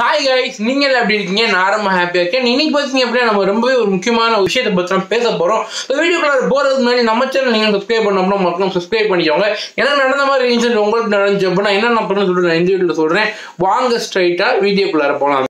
hi guys நீங்கள் எல்லாம் எப்படி இருக்கீங்க நான் ரொம்ப ஹாப்பியாக இருக்கேன் இன்னைக்கு பார்த்தீங்க அப்படின்னா நம்ம ரொம்பவே ஒரு முக்கியமான ஒரு விஷயத்தை பற்றி நம்ம பேச போகிறோம் இந்த வீடியோக்குள்ள போகிறதுக்கு முன்னாடி நம்ம சேனல் நீங்கள் சப்ஸ்கிரைப் பண்ணோம்னா மட்டும் சப்ஸ்கிரைப் பண்ணிக்கோங்க எனக்கு நடந்த மாதிரி இன்சிடென்ட் உங்களுக்கு நடந்துச்சு அப்படின்னா என்ன நான் பண்ணு சொல்லிட்டு நான் இந்த வீடியோவில் சொல்கிறேன் வாங்க ஸ்ட்ரைட்டாக வீடியோக்குள்ளார போகலாம்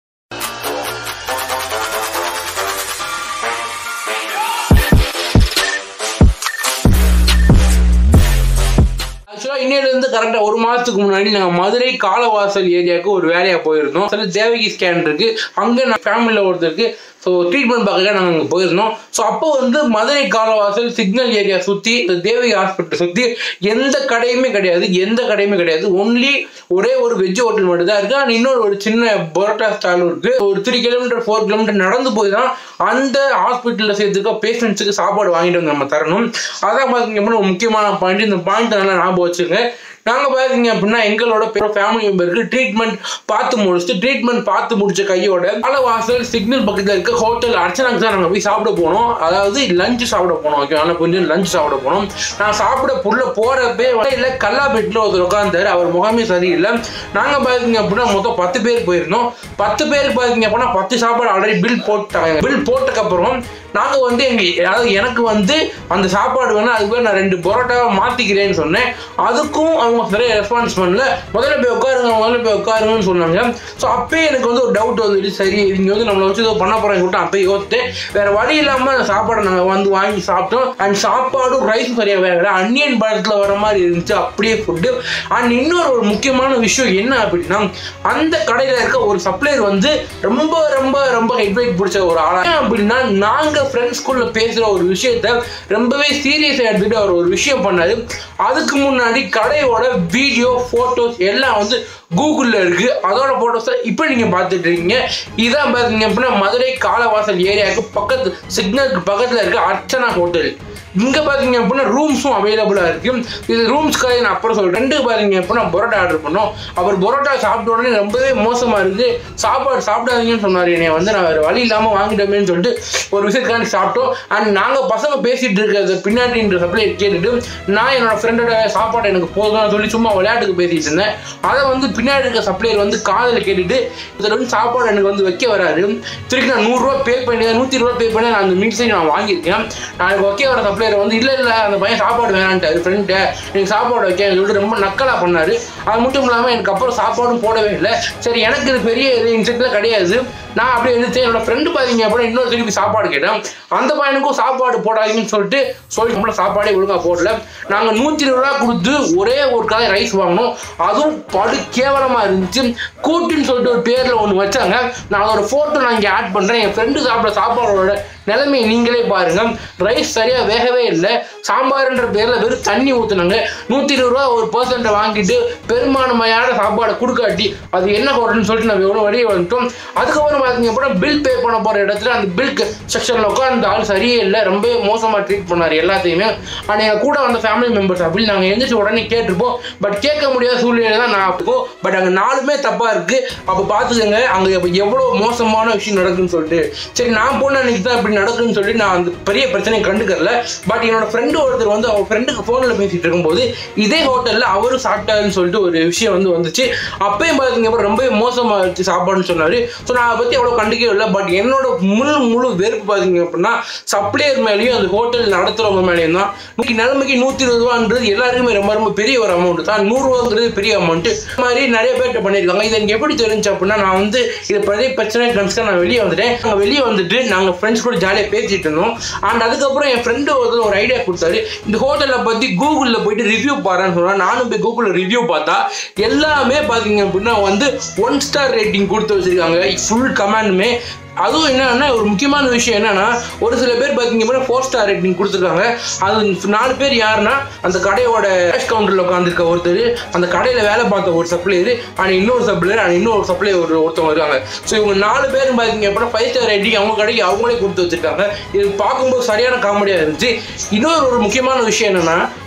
ஆக்சுவலாக இன்னிலிருந்து கரெக்டாக ஒரு மாதத்துக்கு முன்னாடி நாங்கள் மதுரை காலவாசல் ஏரியாவுக்கு ஒரு வேலையாக போயிருந்தோம் சில தேவகி ஸ்கேன் இருக்கு அங்கே நான் ஃபேமிலியில் ஒருத்தருக்கு ஸோ ட்ரீட்மெண்ட் பார்க்க நாங்கள் அங்கே போயிருந்தோம் ஸோ அப்போ வந்து மதுரை காலவாசல் சிக்னல் ஏரியா சுற்றி இந்த தேவகி ஹாஸ்பிட்டல் சுற்றி எந்த கடையுமே கிடையாது எந்த கடையுமே கிடையாது ஒன்லி ஒரே ஒரு வெஜ் ஹோட்டல் மட்டும் தான் இருக்குது அண்ட் இன்னொரு ஒரு சின்ன பரோட்டா ஸ்டாலும் இருக்குது ஒரு த்ரீ கிலோமீட்டர் ஃபோர் கிலோமீட்டர் நடந்து போய் தான் அந்த ஹாஸ்பிட்டலில் சேர்த்துக்க பேஷண்ட்ஸுக்கு சாப்பாடு வாங்கிட்டு வந்து நம்ம தரணும் அதான் பார்த்தீங்க அப்படின்னா ஒரு முக்கியமான பாயிண்ட் இந்த பாயிண்ட் நல்லா ஞாபகம் வச்சுங்க நாங்கள் பார்த்தீங்க அப்படின்னா எங்களோட ஃபேமிலி மெம்பருக்கு ட்ரீட்மெண்ட் பார்த்து முடிச்சுட்டு ட்ரீட்மெண்ட் பார்த்து முடிச்ச கையோட வாசல் சிக்னல் பக்கத்தில் இருக்க ஹோட்டல் அர்ச்சனாக்கு தான் நாங்கள் போய் சாப்பிட போனோம் அதாவது லஞ்ச் சாப்பிட போனோம் ஓகே ஆனால் கொஞ்சம் லஞ்ச் சாப்பிட போனோம் நான் சாப்பிட புள்ள போகிறப்பே இல்லை கல்லாப்பேட்டில் ஒருத்தர் உட்காந்தாரு அவர் முகமே சரியில்லை நாங்கள் பார்த்தீங்க அப்படின்னா மொத்தம் பத்து பேர் போயிருந்தோம் பத்து பேருக்கு பார்த்தீங்க அப்படின்னா பத்து சாப்பாடு ஆல்ரெடி பில் போட்டாங்க பில் போட்டதுக்கப்புறம் நாங்கள் வந்து எங்கள் அதாவது எனக்கு வந்து அந்த சாப்பாடு வேணும் அதுக்கு பேர் நான் ரெண்டு பரோட்டாவை மாற்றிக்கிறேன்னு சொன்னேன் அதுக்கும் அவங்க சரியாக ரெஸ்பான்ஸ் பண்ணல முதல்ல போய் உட்காருங்க முதல்ல போய் உட்காருங்கன்னு சொன்னாங்க ஸோ அப்பயே எனக்கு வந்து ஒரு டவுட் வந்துட்டு சரி இவங்க வந்து நம்மளை வச்சு ஏதோ பண்ண போகிறாங்க சொல்லிட்டு அப்பயே யோசித்தேன் வேறு வழி இல்லாமல் அந்த சாப்பாடை நாங்கள் வந்து வாங்கி சாப்பிட்டோம் அண்ட் சாப்பாடும் ரைஸும் சரியாக வேகல அன்னியன் பழத்தில் வர மாதிரி இருந்துச்சு அப்படியே ஃபுட்டு அண்ட் இன்னொரு ஒரு முக்கியமான விஷயம் என்ன அப்படின்னா அந்த கடையில் இருக்க ஒரு சப்ளையர் வந்து ரொம்ப ரொம்ப ரொம்ப ஹெட்வைட் பிடிச்ச ஒரு ஆளா ஏன் அப்படின்னா நாங்கள் ஃப்ரெண்ட்ஸ்குள்ள பேசுகிற ஒரு விஷயத்த ரொம்பவே சீரியஸாக எடுத்துகிட்டு அவர் ஒரு விஷயம் பண்ணாரு அதுக்கு முன்னாடி கடையோட வீடியோ ஃபோட்டோஸ் எல்லாம் வந்து கூகுளில் இருக்குது அதோட ஃபோட்டோஸை இப்போ நீங்கள் பார்த்துட்டு இருக்கீங்க இதான் பார்த்தீங்க அப்படின்னா மதுரை காலவாசல் ஏரியாவுக்கு பக்கத்து சிக்னலுக்கு பக்கத்தில் இருக்க அர்ச்சனா ஹோட்டல் இங்கே பார்த்தீங்க அப்படின்னா ரூம்ஸும் அவைலபிளாக இருக்குது இது ரூம்ஸ் கதை நான் அப்புறம் சொல்கிறேன் ரெண்டு பார்த்தீங்க அப்படின்னா பரோட்டா ஆர்டர் பண்ணோம் அவர் பரோட்டா சாப்பிட்ட உடனே ரொம்பவே மோசமாக இருக்குது சாப்பாடு சாப்பிடாதீங்கன்னு சொன்னார் என்னை வந்து நான் வேறு வழி இல்லாமல் வாங்கிட்டோமேன்னு சொல்லிட்டு ஒரு விஷயத்துக்காண்டி சாப்பிட்டோம் அண்ட் நாங்கள் பசங்க பேசிகிட்டு இருக்கிறது பின்னாடின்ற சப்ளை கேட்டுட்டு நான் என்னோட ஃப்ரெண்டோட சாப்பாடு எனக்கு போதும்னு சொல்லி சும்மா விளையாட்டுக்கு பேசிட்டு இருந்தேன் அதை வந்து பின்னாடி இருக்க சப்ளையர் வந்து காதில் கேட்டுட்டு இதில் வந்து சாப்பாடு எனக்கு வந்து வைக்க வராரு திருப்பி நான் நூறுரூவா பே பண்ணி நூற்றி ரூபா பே பண்ணி நான் அந்த மீட்ஸை நான் வாங்கியிருக்கேன் நான் எனக்கு வைக்க வர சப்ளையர் வந்து இல்லை இல்லை அந்த பையன் சாப்பாடு வேணான்ட்டாரு ஃப்ரெண்ட்டை எனக்கு சாப்பாடு வைக்க சொல்லிட்டு ரொம்ப நக்கலாக பண்ணார் அது மட்டும் இல்லாமல் எனக்கு அப்புறம் சாப்பாடும் போடவே இல்லை சரி எனக்கு இது பெரிய இது இன்செக்ட்லாம் கிடையாது நான் அப்படியே எழுதிட்டு என்னோட ஃப்ரெண்டு பார்த்தீங்க அப்படின்னா இன்னொரு திருப்பி சாப்பாடு கேட்டேன் அந்த பையனுக்கும் சாப்பாடு போடாதீங்கன்னு சொல்லிட்டு சொல்லி நம்மள சாப்பாடே ஒழுங்காக போடல நாங்கள் நூற்றி இருபது ரூபா கொடுத்து ஒரே ஒரு கதை ரைஸ் வாங்கினோம் அதுவும் படு கேவலமாக இருந்துச்சு கூட்டுன்னு சொல்லிட்டு ஒரு பேரில் ஒன்று வச்சாங்க நான் அதோட ஃபோட்டோ நான் இங்கே ஆட் பண்ணுறேன் என் ஃப்ரெண்டு சாப்பிட்ற சாப்பாடோட நிலைமையை நீங்களே பாருங்க ரைஸ் சரியாக வேகவே இல்லை சாம்பார்ன்ற பேரில் வெறும் தண்ணி ஊற்றுனாங்க நூற்றி இருபது ரூபா ஒரு பர்சன்ட்டை வாங்கிட்டு பெரும்பான்மையான சாப்பாடை கொடுக்காட்டி அது என்ன ஹோட்டல்னு சொல்லிட்டு நம்ம எவ்வளோ வழியே வந்துட்டோம் அதுக்கப்புறம் பார்த்தீங்க அப்படின்னா பில் பே பண்ண போகிற இடத்துல அந்த பில் செக்ஷனில் உட்காந்து ஆள் சரியே இல்லை ரொம்ப மோசமாக ட்ரீட் பண்ணார் எல்லாத்தையுமே ஆனால் எங்கள் கூட வந்த ஃபேமிலி மெம்பர்ஸ் அப்படி நாங்கள் எந்திரிச்சு உடனே கேட்டிருப்போம் பட் கேட்க முடியாத சூழ்நிலை தான் நான் இருக்கும் பட் அங்கே நாலுமே தப்பாக இருக்குது அப்போ பார்த்துக்கோங்க அங்கே இப்போ எவ்வளோ மோசமான விஷயம் நடக்குன்னு சொல்லிட்டு சரி நான் போன அன்னைக்கு தான் இப்படி நடக்குன்னு சொல்லி நான் அந்த பெரிய பிரச்சனையை கண்டுக்கல பட் என்னோட ஃப்ரெண்டு ஒருத்தர் வந்து அவர் ஃப்ரெண்டுக்கு ஃபோனில் பேசிட்டு இருக்கும்போது இதே ஹோட்டலில் அவரும் சாப்பிட்டாருன்னு சொல்லிட்டு ஒரு விஷயம் வந்து வந்துச்சு அப்பயும் பார்த்தீங்க அப்புறம் ரொம்பவே மோசமாக இருந்துச்சு சாப்பாடுன்னு சொன்னார் ஸோ நான் அதை பற்றி அவ்வளோ கண்டுக்கவே இல்லை பட் என்னோட முழு முழு வெறுப்பு பார்த்தீங்க அப்படின்னா சப்ளையர் மேலேயும் அந்த ஹோட்டல் நடத்துகிறவங்க மேலேயும் தான் இன்னைக்கு நிலைமைக்கு நூற்றி இருபது ரூபான்றது எல்லாருக்குமே ரொம்ப ரொம்ப பெரிய ஒரு அமௌண்ட் தான் நூறுரூவாங்கிறது பெரிய அமௌண்ட்டு இந்த மாதிரி நிறைய பேர்கிட்ட பண்ணியிருக்காங்க இது எனக்கு எப்படி தெரிஞ்சு அப்படின்னா நான் வந்து இது பெரிய பிரச்சனை கன்ஸ்டாக நான் வெளியே வந்துட்டேன் நாங்கள் வெளியே வந்துட்டு நாங்கள் ஃப்ரெண்ட்ஸ் கூட ஜாலியாக பேசிட்டு இருந்தோம் அண்ட் அதுக்கப்புறம் என் ஃப்ரெண்டு ஒருத்தர் ஒரு ஐடியா கொடுத்தாரு இந்த ஹோட்டலில் பற்றி கூகுளில் போயிட்டு ரிவ்யூ பாருன்னு சொன்னால் நானும் போய் கூகுளில் ரிவ்யூ பார்த்தா எல்லாமே பார்த்தீங்க அப்படின்னா வந்து ஒன் ஸ்டார் ரேட்டிங் கொடுத்து வச்சிருக்காங்க ஃபுல் கமெண்டுமே அதுவும் என்னன்னா ஒரு முக்கியமான விஷயம் என்னன்னா ஒரு சில பேர் பார்த்தீங்க அப்படின்னா ஃபோர் ஸ்டார் ரேட்டிங் கொடுத்துருக்காங்க அது நாலு பேர் யாருன்னா அந்த கடையோட கேஷ் கவுண்டரில் உட்காந்துருக்க ஒருத்தர் அந்த கடையில் வேலை பார்த்த ஒரு சப்ளையர் அண்ட் இன்னொரு சப்ளையர் அண்ட் இன்னொரு சப்ளையர் ஒரு ஒருத்தவங்க இருக்காங்க ஸோ இவங்க நாலு பேரும் பார்த்தீங்க அப்படின்னா ஃபைவ் ஸ்டார் ரேட்டிங் அவங்க கடைக்கு அவங்களே கொடுத்து வச்சிருக்காங்க இது பார்க்கும்போது சரியான காமெடியாக இருந்துச்சு இன்னொரு ஒரு முக்கியமான விஷயம் என்னன்னா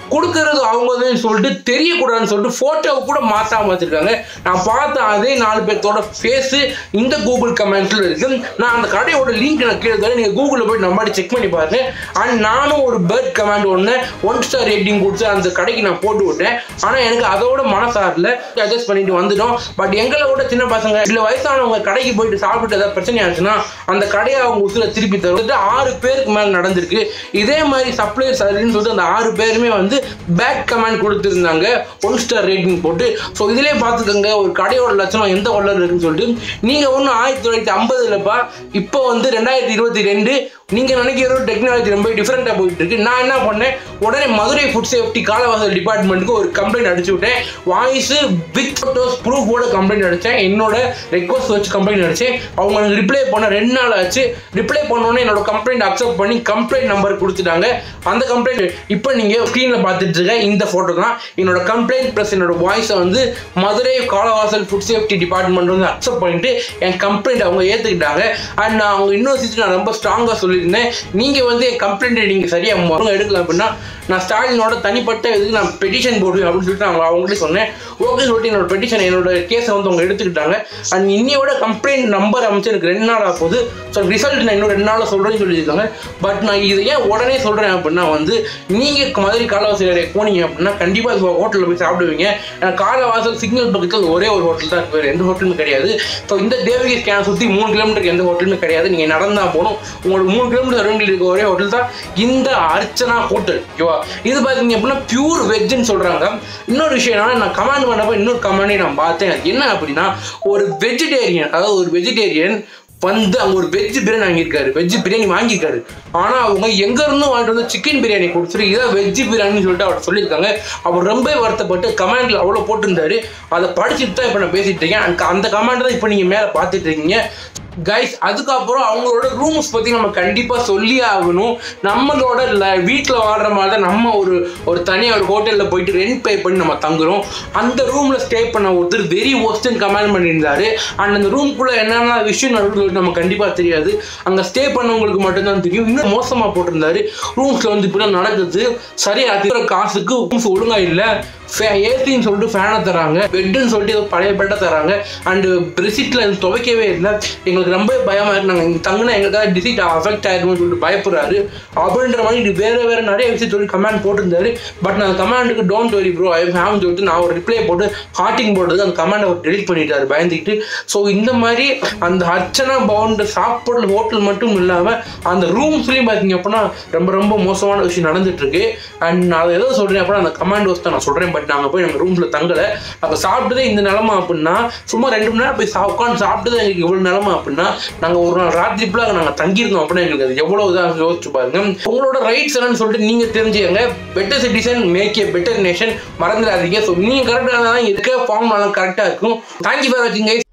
கொடுக்கறது அவங்க சொல்லிட்டு தெரியக்கூடாதுன்னு சொல்லிட்டு ஃபோட்டோவை கூட மாற்றாம வச்சிருக்காங்க நான் பார்த்த அதே நாலு பேர்த்தோட ஃபேஸு இந்த கூகுள் கமெண்ட்ஸில் இருக்கு நான் அந்த கடையோட லிங்க் நான் கீழே தரேன் நீங்கள் கூகுளில் போய் நம்ம செக் பண்ணி பாருங்க அண்ட் நானும் ஒரு பேர்ட் கமெண்ட் ஒன்று ஒன் ஸ்டார் ரேட்டிங் கொடுத்து அந்த கடைக்கு நான் போட்டு விட்டேன் ஆனால் எனக்கு அதோட மனசாரில் அட்ஜஸ்ட் பண்ணிட்டு வந்துட்டோம் பட் எங்களை விட சின்ன பசங்க இல்லை வயசானவங்க கடைக்கு போயிட்டு சாப்பிட்டு ஏதாவது பிரச்சனை ஆச்சுன்னா அந்த கடையை அவங்க உசுல திருப்பி தருவது ஆறு பேருக்கு மேலே நடந்திருக்கு இதே மாதிரி சப்ளையர் சர்வீஸ்னு சொல்லிட்டு அந்த ஆறு பேருமே வந்து பேட் கமெண்ட் கொடுத்துருந்தாங்க ஒன் ஸ்டார் ரேட்டிங் போட்டு ஸோ இதிலே பார்த்துக்கோங்க ஒரு கடையோட லட்சணம் எந்த வள்ளல் இருக்குன்னு சொல்லிட்டு நீங்கள் ஒன்றும் ஆயிரத்தி தொள்ளாயிரத்தி ஐம்பதுலப்பா இப்போ வந்து ரெண்டாயிரத்தி இருபத்தி ரெண்டு நீங்கள் நினைக்கிற டெக்னாலஜி ரொம்ப டிஃப்ரெண்ட்டாக போயிட்டு இருக்கு நான் என்ன பண்ணேன் உடனே மதுரை ஃபுட் சேஃப்டி காலவாசல் டிபார்ட்மெண்ட்டுக்கு ஒரு கம்ப்ளைண்ட் அடிச்சு விட்டேன் வாய்ஸ் வித் ஃபோட்டோஸ் ப்ரூஃபோட கம்ப்ளைண்ட் அடித்தேன் என்னோட ரெக்வஸ்ட் வச்சு கம்ப்ளைண்ட் அடித்தேன் அவங்க எனக்கு ரிப்ளை பண்ண ரெண்டு நாள் ஆச்சு ரிப்ளை பண்ணோன்னே என்னோட கம்ப்ளைண்ட் அக்செப்ட் பண்ணி கம்ப்ளைண்ட் நம்பர் கொடுத்துட்டாங்க அந்த கம்ப்ளைண்ட் இப்போ நீங்கள் ஸ்க்ரீனில் பார்த்துட்டு இருக்க இந்த ஃபோட்டோ தான் என்னோட கம்ப்ளைண்ட் ப்ளஸ் என்னோட வாய்ஸை வந்து Madurai Kalavasal food safety department வந்து அக்செப்ட் பண்ணிட்டு என் கம்ப்ளைண்ட் அவங்க ஏற்றுக்கிட்டாங்க அண்ட் நான் அவங்க இன்னொரு விஷயத்தை நான் ரொம்ப ஸ்ட்ராங்காக சொல்லியிருந்தேன் நீங்கள் வந்து என் கம்ப்ளைண்ட்டை நீங்கள் சரியாக முதல்ல எடுக்கலாம் அப்படின்னா நான் ஸ்டாலினோட தனிப்பட்ட இதுக்கு நான் பெட்டிஷன் போடுவேன் அப்படின்னு சொல்லிட்டு அவங்க அவங்கள்ட்ட சொன்னேன் ஓகே சொல்லிட்டு என்னோட பெட்டிஷன் என்னோட கேஸை வந்து அவங்க எடுத்துக்கிட்டாங்க அண்ட் இன்னையோட கம்ப்ளைண்ட் நம்பர் அமைச்சு எனக்கு ரெண்டு நாள் ஆக போகுது ஸோ ரிசல்ட் நான் இன்னும் ரெண்டு நாளில் சொல்கிறேன்னு சொல்லியிருக்காங்க பட் நான் இதை ஏன் உடனே சொல்கிறேன் அப்படின்னா வந்து நீங்கள் மதுரை காலவாசல் ஏரியா போனீங்க அப்படின்னா கண்டிப்பாக ஹோட்டலில் போய் சாப்பிடுவீங்க ஏன்னா காலவாசல் சிக்னல் பக்கத்தில் ஒரே ஒரு ஹோட்டல் தான் இருக்கு வேறு எந்த ஹோட்டலுமே கிடையாது ஸோ இந்த தேவகி ஸ்கேன் சுற்றி மூணு கிலோமீட்டருக்கு எந்த ஹோட்டலுமே கிடையாது நீங்கள் நடந்தா போகணும் உங்களுக்கு மூணு கிலோமீட்டர் அரௌண்டில் இருக்க ஒரே ஹோட்டல் தான் இந்த அர்ச்சனா ஹோட்டல் ஓகேவா இது பார்த்தீங்க அப்படின்னா பியூர் வெஜ்ஜுன்னு சொல்கிறாங்க இன்னொரு விஷயம் என்னன்னா நான் கமெண்ட் பண்ணப்போ இன்னொரு கமெண்டை நான் பார்த்தேன் அது என்ன அப்படின்னா ஒரு வெஜிடேரியன் அதாவது ஒரு வெஜிடேரியன் வந்து அங்கே ஒரு வெஜ் பிரியாணி வாங்கியிருக்காரு வெஜ் பிரியாணி வாங்கியிருக்காரு ஆனால் அவங்க எங்க இருந்தும் வாங்கிட்டு வந்து சிக்கன் பிரியாணி கொடுத்துட்டு இதான் வெஜ் பிரியாணின்னு சொல்லிட்டு அவர் சொல்லியிருக்காங்க அவர் ரொம்ப வருத்தப்பட்டு கமெண்ட்ல அவ்வளோ போட்டிருந்தாரு அதை படிச்சுட்டு தான் இப்போ நான் பேசிட்டு இருக்கேன் அந்த- அந்த கமெண்ட் தான் இப்போ நீங்கள் மேலே பார்த்துட்டு இருக்கீங்க கைஸ் அதுக்கப்புறம் அவங்களோட ரூம்ஸ் பற்றி நம்ம கண்டிப்பாக சொல்லி ஆகணும் நம்மளோட வீட்டில் வாழ்கிற மாதிரி தான் நம்ம ஒரு ஒரு தனியாக ஒரு ஹோட்டலில் போயிட்டு ரெண்ட் பே பண்ணி நம்ம தங்குறோம் அந்த ரூமில் ஸ்டே பண்ண ஒருத்தர் வெரி ஒஸ்ட்னு கமெண்ட் பண்ணியிருந்தாரு அண்ட் அந்த ரூம்குள்ளே என்னென்ன விஷயம் நடக்குது நம்ம கண்டிப்பாக தெரியாது அங்கே ஸ்டே பண்ணவங்களுக்கு மட்டும்தான் தெரியும் இன்னும் மோசமாக போட்டிருந்தாரு ரூம்ஸில் வந்து இப்படி நடக்குது சரியா அதிக காசுக்கு ரூம்ஸ் ஒழுங்காக இல்லை ஏசின்னு சொல்லிட்டு ஃபேனை தராங்க பெட்டுன்னு சொல்லிட்டு ஏதோ பழைய பெட்டை தராங்க அண்டு பெட்ஷீட்டில் துவைக்கவே இல்லை எங்களுக்கு ரொம்ப பயமாக இருக்கு நாங்கள் இங்கே தங்கினா எங்களுக்காக டிசீட் அஃபெக்ட் ஆயிரும்னு சொல்லிட்டு பயப்படுறாரு அப்படின்ற மாதிரி இது வேற வேற நிறைய விஷயம் சொல்லி கமெண்ட் போட்டிருந்தாரு பட் நான் கமெண்டுக்கு don't worry bro I have சொல்லிட்டு நான் ஒரு ரிப்ளை போட்டு ஹார்ட்டிங் போட்டது அந்த கமெண்ட் அவர் டெலிட் பண்ணிட்டாரு பயந்துக்கிட்டு ஸோ இந்த மாதிரி அந்த அர்ச்சனா பவுண்ட் சாப்பிட்ற ஹோட்டல் மட்டும் இல்லாமல் அந்த ரூம்ஸ்லையும் பார்த்தீங்க அப்படின்னா ரொம்ப ரொம்ப மோசமான விஷயம் நடந்துட்டு இருக்கு அண்ட் நான் அதை எதோ சொல்கிறேன் அப்படின்னா அந்த கமாண்ட் தான் நான் சொல்கிறேன் பட் நாங்கள் போய் நாங்கள் ரூமில் தங்கலை அப்போ சாப்பிட்டதே இந்த நிலமை அப்படின்னா சும்மா ரெண்டு மணி நேரம் போய் சா உட்காந்து சாப்பிட்டது எங்களுக்கு இவ்வளோ நிலமை அப்படின்னா நாங்கள் ஒரு நாள் ராத்திரி ஃபுல்லாக நாங்கள் தங்கியிருந்தோம் அப்படின்னா எங்களுக்கு அது எவ்வளோ இதாக யோசிச்சு பாருங்க உங்களோட ரைட்ஸ் என்னன்னு சொல்லிட்டு நீங்கள் தெரிஞ்சுக்கங்க better citizen make a better nation மறந்துடாதீங்க ஸோ நீங்கள் கரெக்டாக தான் இருக்க ஃபார்ம் நல்லா கரெக்டாக இருக்கும் தேங்க்யூ ஃபார் வாட்சிங் கைஸ்